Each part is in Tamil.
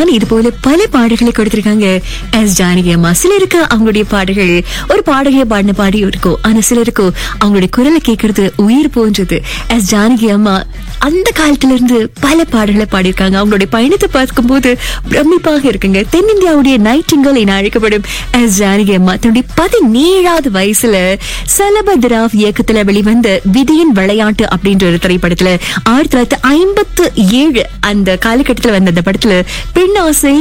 அழகான இது போல பல பாடல்களை கொடுத்திருக்காங்க எஸ் ஜானகி அம்மா சிலருக்கு அவங்களுடைய பாடல்கள் ஒரு பாடகைய பாடின பாடி இருக்கும் ஆனா சிலருக்கு அவங்களுடைய குரலை கேட்கறது உயிர் போன்றது எஸ் ஜானகி அம்மா அந்த காலத்துல இருந்து பல பாடல்களை பாடியிருக்காங்க அவங்களுடைய பயணத்தை பார்க்கும்போது பிரமிப்பாக இருக்குங்க தென்னிந்தியாவுடைய நைட்டிங்கல் என அழைக்கப்படும் எஸ் ஜானகி அம்மா தன்னுடைய பதினேழாவது வயசுல சலபத்ராவ் இயக்கத்துல வெளிவந்த விதியின் விளையாட்டு அப்படின்ற ஒரு திரைப்படத்துல ஆயிரத்தி தொள்ளாயிரத்தி ஐம்பத்து ஏழு அந்த காலகட்டத்துல வந்த அந்த படத்துல பெண்ணாசை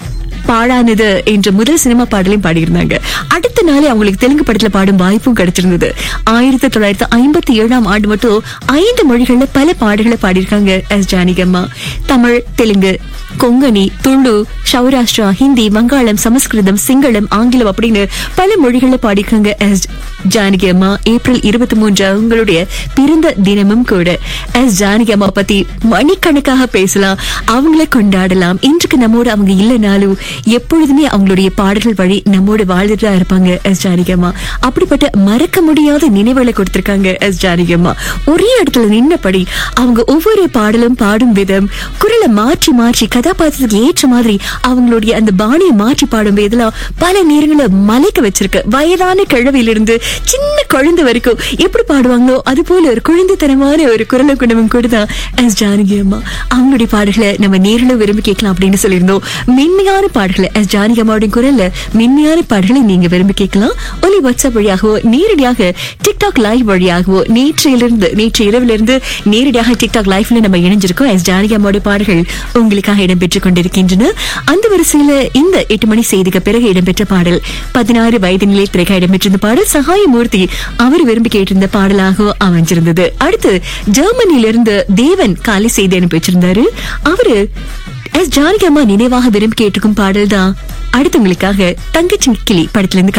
பாழானது என்ற முதல் சினிமா பாடலையும் பாடியிருந்தாங்க அடுத்த நாளே அவங்களுக்கு தெலுங்கு படத்துல பாடும் வாய்ப்பும் கிடைச்சிருந்தது ஆயிரத்தி தொள்ளாயிரத்தி ஐம்பத்தி ஏழாம் ஆண்டு மட்டும் ஐந்து மொழிகள்ல பல பாடல்களை பாடியிருக்காங்க எஸ் ஜானகி அம்மா தமிழ் தெலுங்கு கொங்கணி துளு சௌராஷ்டிரா ஹிந்தி வங்காளம் சமஸ்கிருதம் சிங்களம் ஆங்கிலம் அப்படின்னு பல மொழிகள்ல பாடியிருக்காங்க எஸ் ஜானகி அம்மா ஏப்ரல் இருபத்தி மூன்று அவங்களுடைய பிறந்த தினமும் கூட எஸ் ஜானகி அம்மா பத்தி மணிக்கணக்காக பேசலாம் அவங்கள கொண்டாடலாம் இன்றைக்கு நம்மோடு அவங்க இல்லைனாலும் எப்பொழுதுமே அவங்களுடைய பாடல்கள் வழி நம்மோடு வாழ்ந்துட்டு தான் இருப்பாங்க எஸ் ஜானகி அம்மா அப்படிப்பட்ட மறக்க முடியாத நினைவுகளை கொடுத்திருக்காங்க எஸ் ஜானகி அம்மா ஒரே இடத்துல நின்னபடி அவங்க ஒவ்வொரு பாடலும் பாடும் விதம் குரலை மாற்றி மாற்றி கதாபாத்திரத்துக்கு ஏற்ற மாதிரி அவங்களுடைய அந்த பாணியை மாற்றி பாடும் இதெல்லாம் பல நேரங்கள மலைக்க வச்சிருக்கு வயதான கிழவியிலிருந்து சின்ன குழந்தை வரைக்கும் எப்படி பாடுவாங்களோ அது போல ஒரு குழந்தைத்தனமான ஒரு குரலை குணமும் கூட தான் எஸ் ஜானகி அம்மா அவங்களுடைய பாடல்களை நம்ம நேரில் விரும்பி கேட்கலாம் அப்படின்னு சொல்லியிருந்தோம் மென்மையான பாடல்களை எஸ் ஜானகி அம்மாவுடைய குரல்ல மென்மையான பாடல்களை நீங்க விரும்பி கேட்கலாம் ஒலி வாட்ஸ்அப் வழியாகவோ நேரடியாக டிக்டாக் லைவ் வழியாகவோ நேற்றையிலிருந்து நேற்று இரவிலிருந்து நேரடியாக டிக்டாக் லைவ்ல நம்ம இணைஞ்சிருக்கோம் எஸ் ஜானகி அம்மாவுடைய பாடல்கள் உங்களுக்காக இடம்பெற்றுக் கொண்டிருக்கின்றன அந்த வரிசையில இந்த எட்டு மணி செய்திக்கு பிறகு இடம்பெற்ற பாடல் பதினாறு வயது நிலை திரைக்க இடம்பெற்றிருந்த பாடல் சகாயமூர்த்தி அவர் விரும்பி கேட்டிருந்த பாடலாக அமைஞ்சிருந்தது அடுத்து ஜெர்மனியிலிருந்து தேவன் காலை செய்தி அனுப்பி வச்சிருந்தாரு அவரு எஸ் ஜானகி அம்மா நினைவாக விரும்பி கேட்டிருக்கும் பாடல் தான் அடுத்தவங்களுக்காக தங்கச்சி கிளி படத்துல இருந்து